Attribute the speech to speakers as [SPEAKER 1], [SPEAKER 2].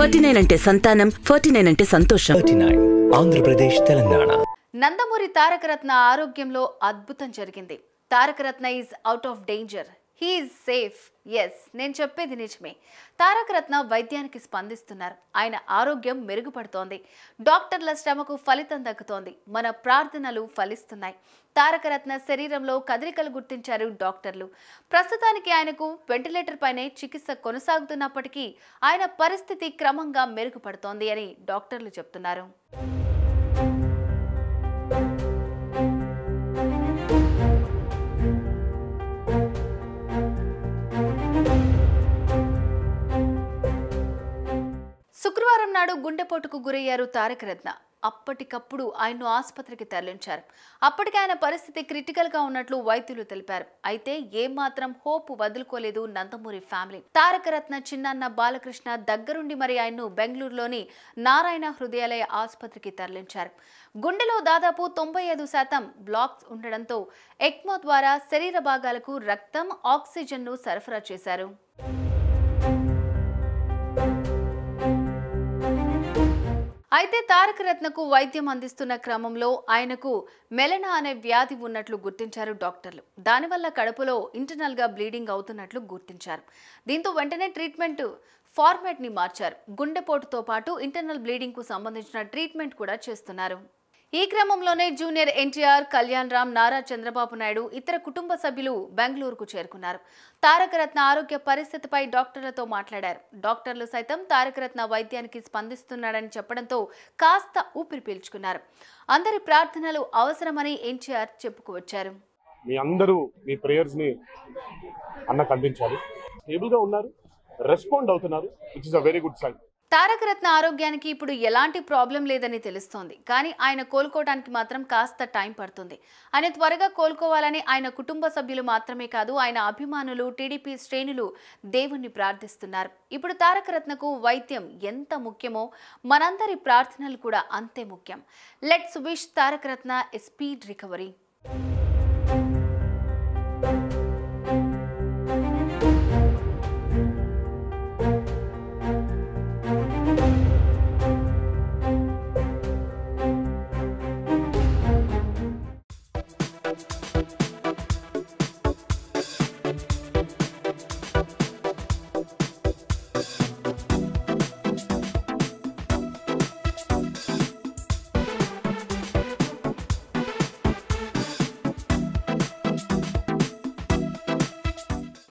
[SPEAKER 1] forty nine అంటే సంతానం forty nine అంటే సంతోషం
[SPEAKER 2] థర్టీ నైన్ ఆంధ్రప్రదేశ్ తెలంగాణ
[SPEAKER 3] నందమూరి తారకరత్న ఆరోగ్యంలో అద్భుతం జరిగింది Tarakaratna is out of danger he's safe yes నేను చెప్పేది నిజమే తారకరత్న వైద్యానికి స్పందిస్తున్నారు ఆయన ఆరోగ్యం మెరుగుపడుతోంది డాక్టర్ల శ్రమకు ఫలితం దక్కుతోంది మన ప్రార్థనలు ఫలిస్తున్నాయి తారకరత్న శరీరంలో కదలికలు గుర్తించారు డాక్టర్లు ప్రస్తుతానికి ఆయనకు వెంటిలేటర్ పైనే చికిత్స కొనసాగుతున్నప్పటికీ ఆయన పరిస్థితి క్రమంగా మెరుగుపడుతోంది అని డాక్టర్లు చెప్తున్నారు శుక్రవారం నాడు గుండెపోటుకు గురయ్యారు తారకరత్న అప్పటికప్పుడు ఆయన్ను ఆసుపత్రికి తరలించారు అప్పటికి ఆయన పరిస్థితి క్రిటికల్ గా ఉన్నట్లు వైద్యులు తెలిపారు అయితే ఏమాత్రం హోప్ వదులుకోలేదు నందమూరి ఫ్యామిలీ తారకరత్న చిన్నన్న బాలకృష్ణ దగ్గరుండి మరి ఆయన్ను బెంగళూరులోని నారాయణ హృదయాలయ ఆసుపత్రికి తరలించారు గుండెలో దాదాపు తొంభై ఐదు శాతం బ్లాక్స్ ఉండడంతో ఎక్మో ద్వారా శరీర భాగాలకు రక్తం ఆక్సిజన్ను సరఫరా చేశారు అయితే తారక రత్నకు వైద్యం అందిస్తున్న క్రమంలో ఆయనకు మెలనా అనే వ్యాధి ఉన్నట్లు గుర్తించారు డాక్టర్లు దానివల్ల కడుపులో ఇంటర్నల్ గా బ్లీడింగ్ అవుతున్నట్లు గుర్తించారు దీంతో వెంటనే ట్రీట్మెంట్ ఫార్మాట్ ని మార్చారు గుండెపోటుతో పాటు ఇంటర్నల్ బ్లీడింగ్ కు సంబంధించిన ట్రీట్మెంట్ కూడా చేస్తున్నారు ఈ క్రమంలోనే జూనియర్ ఎన్టీఆర్ కళ్యాణ్ రామ్ నారా చంద్రబాబు నాయుడు ఇతర కుటుంబ సభ్యులు బెంగళూరుకు చేరుకున్నారు తారకరత్న ఆరోగ్య పరిస్థితిపై డాక్టర్లతో మాట్లాడారు డాక్టర్లు సైతం తారకరత్న వైద్యానికి స్పందిస్తున్నాడని చెప్పడంతో కాస్త ఊపిరి పీల్చుకున్నారు అందరి ప్రార్థనలు అవసరమని ఎన్టీఆర్ చెప్పుకువచ్చారు
[SPEAKER 4] మీ అందరూ మీ ప్రేయర్స్ని అన్నకు అందించాలి స్టేబుల్గా ఉన్నారు రెస్పాండ్ అవుతున్నారు which is a very good sign
[SPEAKER 3] Tarakaratna ఆరోగ్యానికి ఇప్పుడు ఎలాంటి ప్రాబ్లం లేదని తెలుస్తోంది కానీ ఆయన కోలుకోవడానికి మాత్రం కాస్త టైం పడుతుంది ఆయన త్వరగా కోలుకోవాలని ఆయన కుటుంబ సభ్యులు మాత్రమే కాదు ఆయన అభిమానులు టీడీపీ శ్రేణులు దేవుణ్ణి ప్రార్థిస్తున్నారు ఇప్పుడు తారకరత్నకు వైద్యం ఎంత ముఖ్యమో మనందరి ప్రార్థనలు కూడా అంతే ముఖ్యం let's wish Tarakaratna a speed recovery